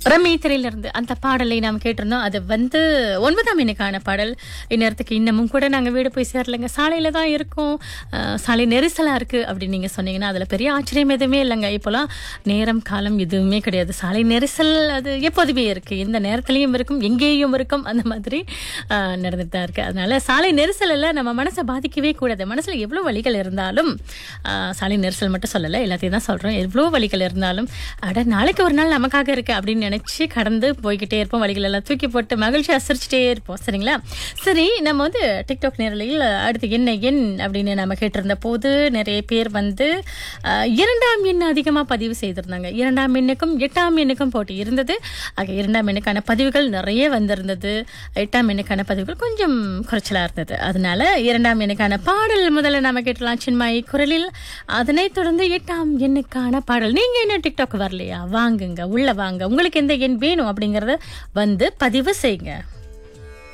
ரமி திரையிலிருந்து அந்த பாடலை நாம் கேட்டிருந்தோம் அது வந்து ஒன்பதாம் எண்ணுக்கான பாடல் இந்நேரத்துக்கு இன்னமும் கூட நாங்கள் வீடு போய் சேரலைங்க சாலையில தான் இருக்கோம் அஹ், சாலை நெரிசலாக இருக்கு அப்படின்னு நீங்கள் சொன்னீங்கன்னா அதில் பெரிய ஆச்சரியம் எதுவுமே இல்லைங்க இப்போலாம் நேரம் காலம் எதுவுமே கிடையாது சாலை நெரிசல் அது எப்போதுமே இருக்கு எந்த நேரத்துலையும் இருக்கும் எங்கேயும் இருக்கும் அந்த மாதிரி அஹ், நடந்துட்டு தான் இருக்கு அதனால சாலை நெரிசல் எல்லாம் நம்ம மனசை பாதிக்கவே கூடாது மனசுல எவ்வளோ வழிகள் இருந்தாலும் அஹ், சாலை நெரிசல் மட்டும் சொல்லலை எல்லாத்தையும் தான் சொல்றோம் எவ்வளோ வழிகள் இருந்தாலும் அட நாளைக்கு ஒரு நாள் நமக்காக இருக்கு அப்படின்னு நினைச்சு கடந்து போய்கிட்டே இருப்போம் வழிகள் எல்லாம் தூக்கி போட்டு மகிழ்ச்சியா சிரிச்சிட்டே இருப்போம் சரிங்களா சரி நம்ம வந்து டிக்டாக் நேரலையில் அடுத்து என்ன எண் அப்படின்னு நம்ம கேட்டிருந்த போது நிறைய பேர் வந்து அஹ், இரண்டாம் எண் அதிகமாக பதிவு செய்திருந்தாங்க இரண்டாம் எண்ணுக்கும் எட்டாம் எண்ணுக்கும் போட்டி இருந்தது ஆக இரண்டாம் எண்ணுக்கான பதிவுகள் நிறைய வந்திருந்தது எட்டாம் எண்ணுக்கான பதிவுகள் கொஞ்சம் குறைச்சலா இருந்தது அதனால இரண்டாம் எண்ணுக்கான பாடல் முதல்ல நாம கேட்டலாம் சின்மாயி குரலில் அதனைத் தொடர்ந்து எட்டாம் எண்ணுக்கான பாடல் நீங்க என்ன டிக்டாக் வரலையா வாங்குங்க உள்ள வாங்க உங்களுக்கு எந்த எண் வேணும் அப்படிங்கறத வந்து பதிவு செய்யுங்க